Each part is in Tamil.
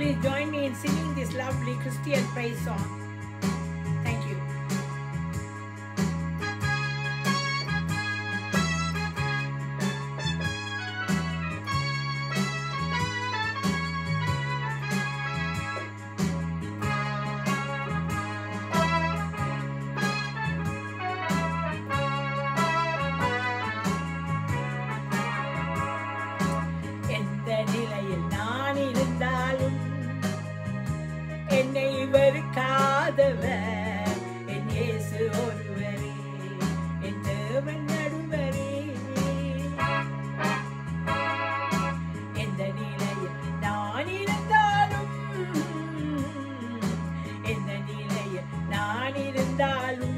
Please join me in singing this lovely Christian praise song. Thank you. எந்த நிலையில் நான் இருந்தாலும் என்னை வெறுக்காதவர் என் இயேசு ஒருவரே என் தேவன் நடுவரே எந்த நிலையில் நான் இருந்தாலும் எந்த நிலையில் நான் இருந்தாலும்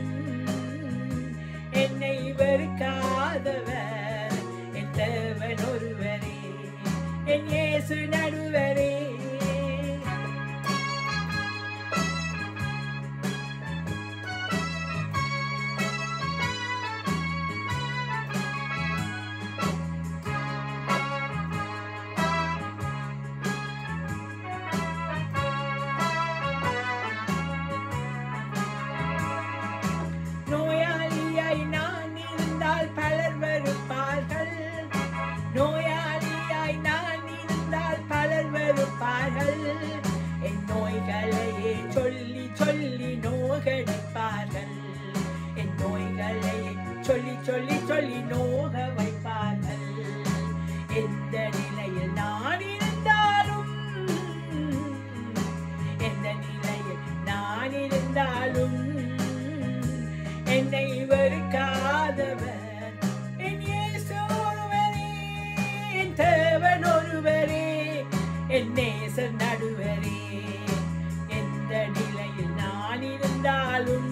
என்னை வெறுக்காதவர் என் தேவன் ஒருவரே என் இயேசு நடுவரே நோயாளியாய் நான் இருந்தால் பலர் வெறுப்பார்கள் நோயாளியாய் நான் இருந்தால் பலர் வெறுப்பார்கள் என் நோய்களையே சொல்லி சொல்லி நோகடிப்பார்கள் என் நோய்களையே சொல்லி சொல்லி சொல்லி நோக வைப்பார்கள் எந்த நிலையில் நான் இருந்தாலும் எந்த நிலையில் நான் இருந்தாலும் என்னை வெறுக்காதவர் என் இயேசு ஒருவரே என் தேவன் ஒருவரே என் நேசர் நடுவரே எந்த நிலையில் நான் இருந்தாலும்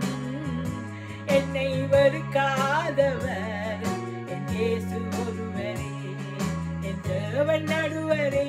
என்னை வெறுக்காதவர் என் இயேசு ஒருவரே என் தேவன் நடுவரே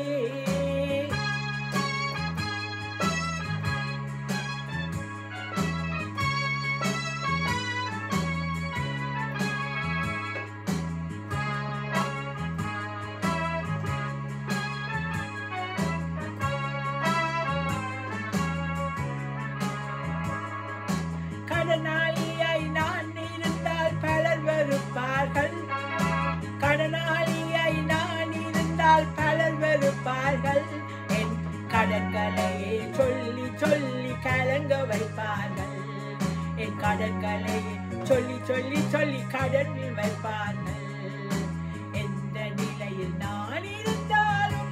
கடனாளியாய் நான் இருந்தால் பலர் வெறுப்பார்கள் கடனாளியாய் நான் இருந்தால் பலர் வெறுப்பார்கள் என் கடன்களையே சொல்லி சொல்லி கலங்க வைப்பார்கள் என் கடன்களையே சொல்லி சொல்லி சொல்லி கடனில் வைப்பார்கள் எந்த நிலையில் நான் இருந்தாலும்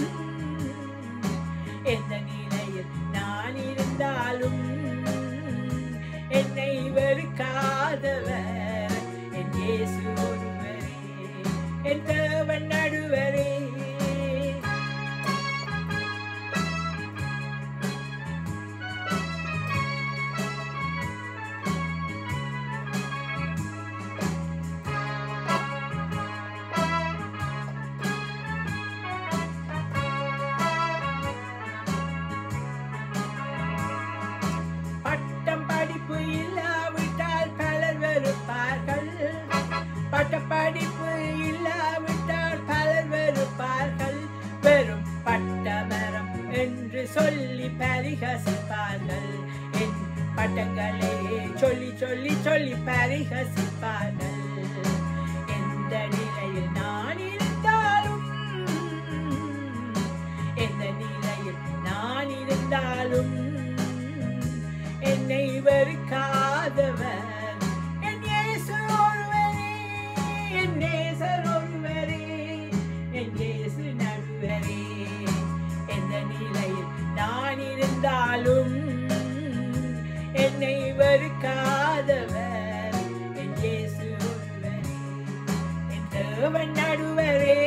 எந்த நிலையில் நான் இருந்தாலும் என்னை வெறுக்காதவர் என் இயேசு ஒருவரே என் தேவன் நடுவரே பட்டம் படிப்பு இல்லாவிட்டால் பலர் வெறுப்பார்கள் பட்ட படிப்பு இல்லாவிட்டால் பலர் வெறுப்பார்கள் வெறும் பட்டமரம் என்று சொல்லி பரிகசிப்பார்கள் என் பட்டங்களே சொல்லி சொல்லி சொல்லி பரிகசிப்பார்கள் எந்த நிலையில் நான் இருந்தாலும் எந்த நிலையில் நான் இருந்தாலும் என்னை வெறுக்காதவர் என் இயேசு ஒருவரே என் நேசர் ஒருவரே என் இயேசு நடுவரே எந்த நிலையில் நான் இருந்தாலும் என்னை வெறுக்காதவர் என் இயேசு ஒருவரே என் தேவன் நடுவரே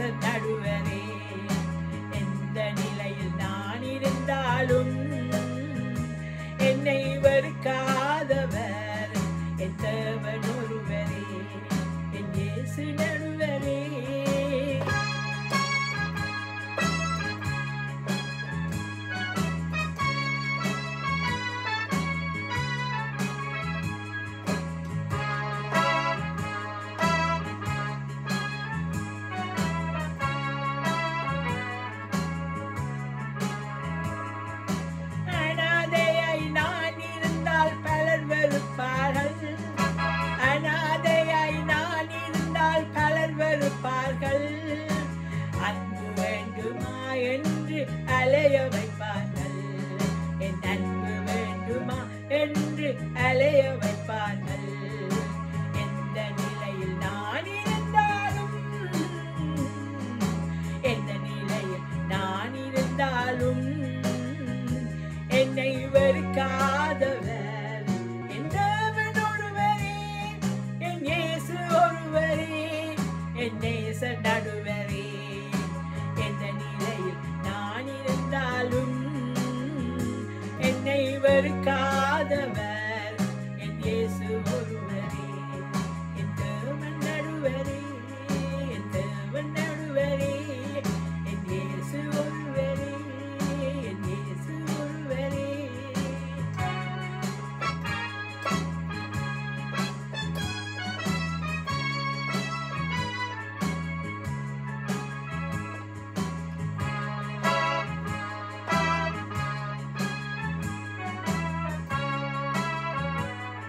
நேசர் நடுவரே எந்த நிலையில் நான் இருந்தாலும் என்னை வெறுக்காதவர் என் தேவன் ஒருவரே என் இயேசு நடுவரே அனாதையாய் நான் இருந்தால் பலர் வெறுப்பார்கள் அனாதையாய் நான் இருந்தால் பலர் வெறுப்பார்கள் அன்பு வேண்டுமா என்று அலைய வைப்பார்கள் என் அன்பு வேண்டுமா என்று அலைய வைப்பார்கள் எந்த நிலையில் நான் இருந்தாலும் எந்த நிலையில் நான் இருந்தாலும் என்னை வெறுக்காதவர் என் தேவன் ஒருவரே என் இயேசு ஒருவரே என் நேச நடுவரே எந்த நிலையில் நான் இருந்தாலும் என்னை வெறுக்காதவர் என் இயேசு ஒருவரே என் தேவன் நடுவரே என் தேவன் நடுவரே என் இயேசு ஒருவரே என் இயேசு ஒருவரே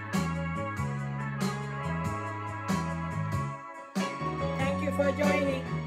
Thank you for joining.